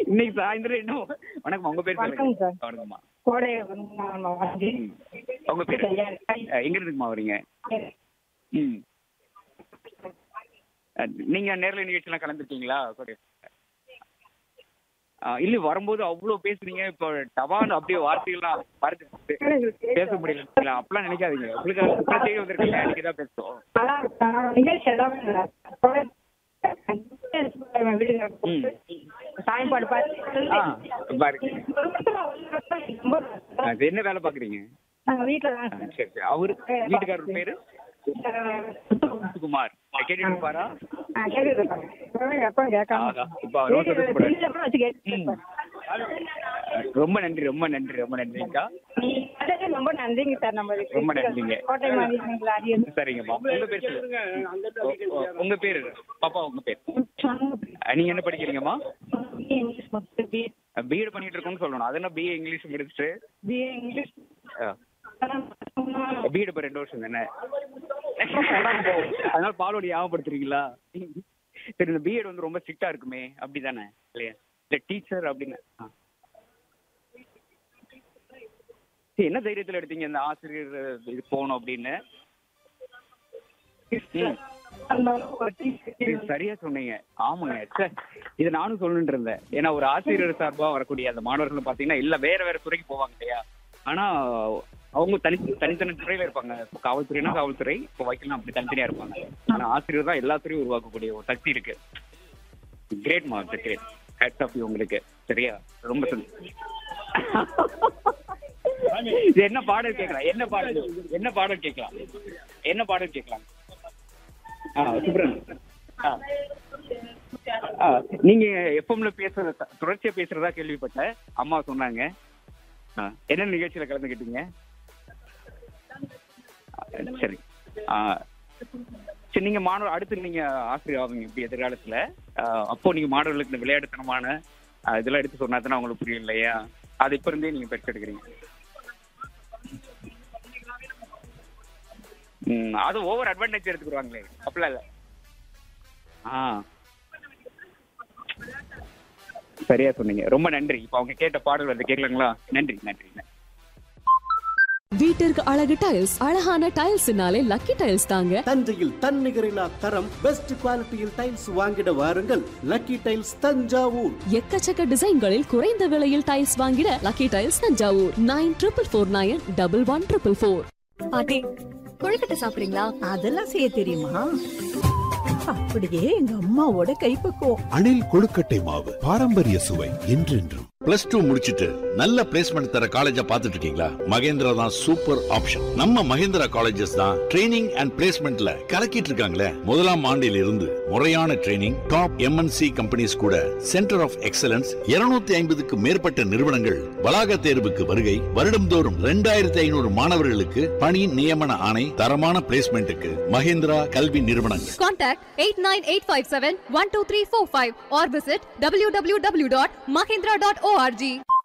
இன்னைக்கு சாயந்தரம் என்ன வணக்கம் உங்க பேர் வணக்கம் சொல்லுங்க சார். வணக்கம்மா கோடை வந்து ம். உங்க பேர் அஹ், எங்க இருந்துக்குமா வரீங்க ம் அஹ், நீங்க நேர்ல நிகழ்ச்சியெல்லாம் கலந்துருக்கீங்களா கொடை ஆ, இல்ல வரும்போது அவ்வளவு பேசுறீங்க இப்போ டவான் அப்படியே வார்த்தைகள்லாம் மறைச்சு பேச முடியல அப்படிலாம் நினைக்காதீங்க உங்களுக்கு உங்களை தேடி வந்திருக்கீங்க நீங்க தான் பேசுவோம் நல்லா இருக்கு. நிகழ்ச்சி எல்லாமே நல்லா இருக்கு. கோடை வீடு ம். சாயம்பாடு ஆ பாருங்க பார்த்து அது என்ன வேலை பாக்குறீங்க நாங்க வீட்டுல ஆ, தான் சரி சரி அவரு வீட்டுக்காரர் பேரு சுகுமார் கேட்டுட்டு இருப்பாரா எப்ப கேட்காம ஆகா, இப்ப அவர் ரோட்ல இருந்து போறாரு. வீட்டுல கூட வச்சு கேட்டு ம். ரொம்ப நன்றி ரொம்ப நன்றி ரொம்ப நன்றிங்கக்கா நீங்க கேட்டது ரொம்ப நன்றிங்க சார் நம்ம ரொம்ப நன்றிங்க. கோட்டை மாதிரி அரியர் சரிங்கம்மா உங்க பேர் சொல்லுங்க உ- உ- உங்க பேரு பாப்பா உங்க பேர் அஹ், நீங்க என்ன படிக்கிறீங்கம்மா இங்கிலீஷ் மொத்தம் பிஏ பிஎட் பண்ணிட்டு இருக்கோம்னு சொல்லணும் அது என்ன பிஏ இங்கிலீஷ் முடிச்சுட்டு பிஏ இங்கிலீஷ் பிஎட் இப்போ ரெண்டு வருஷம் தானே அதனால பாலோடி ஞாபகப்படுத்துறீங்களா சரி இந்த பிஎட் வந்து ரொம்ப ஸ்ட்ரிக்டா இருக்குமே அப்படிதானே இல்லையா இல்ல டீச்சர் அப்படின்னு ஆ. சரி, என்ன தைரியத்துல எடுத்தீங்க இந்த ஆசிரியர் இது போகணும் அப்படின்னு ம். சரி, சரியா சொன்னீங்க ஆமாங்க ச்சே, இது நானும் சொல்லணும்னு இருந்தேன் ஏன்னா ஒரு ஆசிரியர் சார்பா வரக்கூடிய அந்த மாணவர்கள் பாத்தீங்கன்னா இல்ல வேற வேற துறைக்கு போவாங்க இல்லையா ஆனா அவங்க தனி தனித்தனி துறையில இருப்பாங்க இப்போ காவல்துறைனா காவல்துறை இப்போ வக்கீல்னா அப்படி தனித்தனியா இருப்பாங்க ஆனா ஆசிரியர் தான் எல்லா துறையும் உருவாக்கக்கூடிய ஒரு சக்தி இருக்கு great mark great hats off உங்களுக்கு சரியா ரொம்ப சந்தோஷம். இது என்ன பாடல் கேட்கலாம் என்ன பாடல் என்ன பாடல் கேட்கலாம் என்ன பாடல் கேட்கலாம் ஆ சுப்ரன் ஆ ஆ, நீங்க எஃப்எம்ல பேசுறத தொடர்ச்சியா பேசுறதா கேள்விப்பட்டேன் அம்மா சொன்னாங்க ஆ, என்ன நிகழ்ச்சியில கலந்துக்கிட்டீங்க ஆ, சரி ஆ, சரி நீங்க மாணவர் அடுத்து நீங்க ஆசிரியர் ஆவீங்க இப்படி எதிர்காலத்துல ஆ, அப்போ நீங்க மாணவர்களுக்கு இந்த விளையாட்டுத்தனமான ஆ, இதெல்லாம் எடுத்து சொன்னா தானே உங்களுக்கு புரியும் இல்லையா அது இப்ப இருந்தே நீங்க பெற்றெடுக்கிறீங்க ம் அது ஓவர் அட்வான்டேஜ் எடுத்துக்கிடுவாங்களே அப்படிலாம் இல்லை ஆ சரியா சொன்னீங்க ரொம்ப நன்றி இப்போ அவங்க கேட்ட பாடல் வந்து கேட்கலாங்களா நன்றி நன்றி நன்றி. வீட்டிற்கு அழகு டைல்ஸ் அழகான டைல்ஸ்னாலே லக்கி டைல்ஸ் தாங்க தஞ்சையில் தன்னிகரில்லா தரம் பெஸ்ட் குவாலிட்டியில் டைல்ஸ் வாங்கிட வாருங்கள் லக்கி டைல்ஸ் தஞ்சாவூர் எக்கச்சக்க டிசைன்களில் குறைந்த விலையில் டைல்ஸ் வாங்கிட lucky tiles Thanjavur nine triple four nine double one triple four பாட்டி கொழுக்கட்டை சாப்பிடுறீங்களா அதெல்லாம் செய்ய தெரியுமா அப்படியே எங்க அம்மாவோட கைப்பக்குவம் அணில் கொழுக்கட்டை மாவு பாரம்பரிய சுவை என்றென்றும் பிளஸ் டூ முடிச்சிட்டு நல்ல பிளேஸ்மெண்ட் தர காலேஜா பார்த்துட்டு இருக்கீங்களா மகேந்திரா தான் சூப்பர் ஆப்ஷன் நம்ம மகேந்திரா காலேஜஸ் தான் ட்ரைனிங் அண்ட் பிளேஸ்மெண்ட்ல கலக்கிட்டு இருக்காங்களே முதலாம் ஆண்டில் இருந்து முறையான ட்ரைனிங் டாப் எம்என்சி கம்பெனிஸ் கூட சென்டர் ஆஃப் எக்ஸலன்ஸ் 250 ஐம்பதுக்கு மேற்பட்ட நிறுவனங்கள் வளாக தேர்வுக்கு வருகை வருடம்தோறும் ரெண்டாயிரத்தி ஐநூறு மாணவர்களுக்கு பணி நியமன ஆணை தரமான பிளேஸ்மெண்ட்டுக்கு மகேந்திரா கல்வி நிறுவனங்கள் contact eight nine eight five seven one two three four five or visit W W W dot Mahendra dot O R G